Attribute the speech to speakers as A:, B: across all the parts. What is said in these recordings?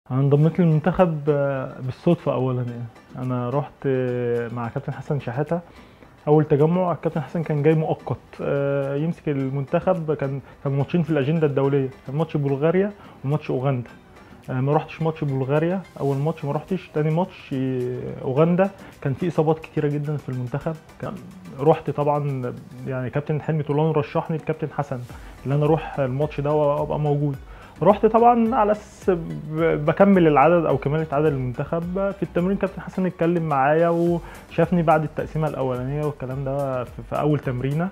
A: انا انضميت للمنتخب آه، بالصدفه اولا يعني انا رحت آه، مع كابتن حسن شحاته اول تجمع الكابتن حسن كان جاي مؤقت آه، يمسك المنتخب كان كان ماتشين في الاجنده الدوليه كان ماتش بلغاريا وماتش اوغندا آه، ما رحتش ماتش بلغاريا اول ماتش ما رحتش تاني ماتش آه، اوغندا كان في اصابات كتيره جدا في المنتخب كان رحت طبعا يعني كابتن حلمي طولان رشحني الكابتن حسن ان انا اروح الماتش ده وابقى موجود رحت طبعا على اساس ب- بكمل العدد او كماله عدد المنتخب في التمرين كابتن حسن اتكلم معايا وشافني بعد التقسيمه الاولانيه والكلام ده في, في اول تمرينه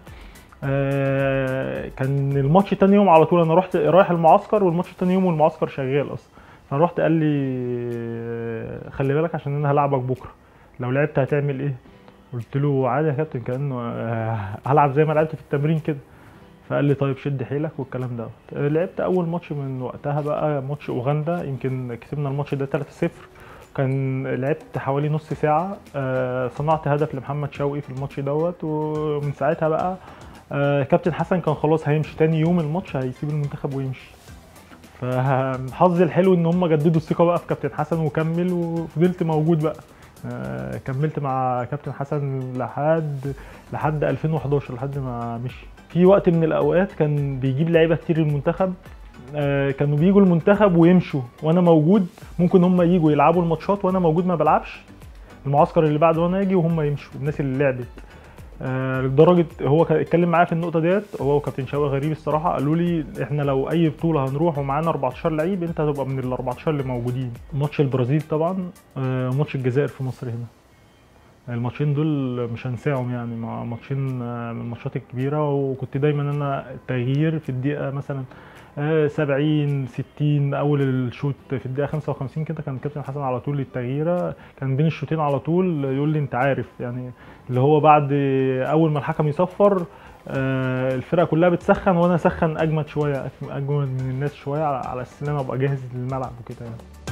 A: آه، كان الماتش تاني يوم على طول انا رحت رايح المعسكر والماتش تاني يوم والمعسكر شغال اصلا فرحت قال لي آه، خلي بالك عشان انا هلعبك بكره لو لعبت هتعمل ايه قلت له عادي يا كابتن كانه آه، هلعب زي ما لعبت في التمرين كده فقال لي طيب شد حيلك والكلام ده لعبت اول ماتش من وقتها بقى ماتش اوغندا يمكن كسبنا الماتش ده 3-0 كان لعبت حوالي نص ساعة آه، صنعت هدف لمحمد شوقي في الماتش دوت ومن ساعتها بقى آه، كابتن حسن كان خلاص هيمشي تاني يوم الماتش هيسيب المنتخب ويمشي فحظي الحلو ان هم جددوا الثقة بقى في كابتن حسن وكمل وفضلت موجود بقى آه، كملت مع كابتن حسن لحد لحد 2011 لحد ما مشي في وقت من الاوقات كان بيجيب لعيبه كتير المنتخب آه، كانوا بيجوا المنتخب ويمشوا وانا موجود ممكن هم يجوا يلعبوا الماتشات وانا موجود ما بلعبش المعسكر اللي بعده وانا اجي وهم يمشوا الناس اللي لعبت آه، لدرجه هو كان اتكلم معايا في النقطه ديت هو وكابتن شوقي غريب الصراحه قالوا لي احنا لو اي بطوله هنروح ومعانا 14 لعيب انت هتبقى من ال 14 اللي موجودين ماتش البرازيل طبعا آه، ماتش الجزائر في مصر هنا الماتشين دول مش هنساهم يعني مع ماتشين آه، من الماتشات الكبيره وكنت دايما انا تغيير في الدقيقه مثلا آه، 70 60 اول الشوط في الدقيقه 55 كده كان الكابتن حسن على طول التغييره كان بين الشوطين على طول يقول لي انت عارف يعني اللي هو بعد اول ما الحكم يصفر آه، الفرقه كلها بتسخن وانا اسخن اجمد شويه اجمد من الناس شويه على على اساس ان انا ابقى جاهز للملعب وكده يعني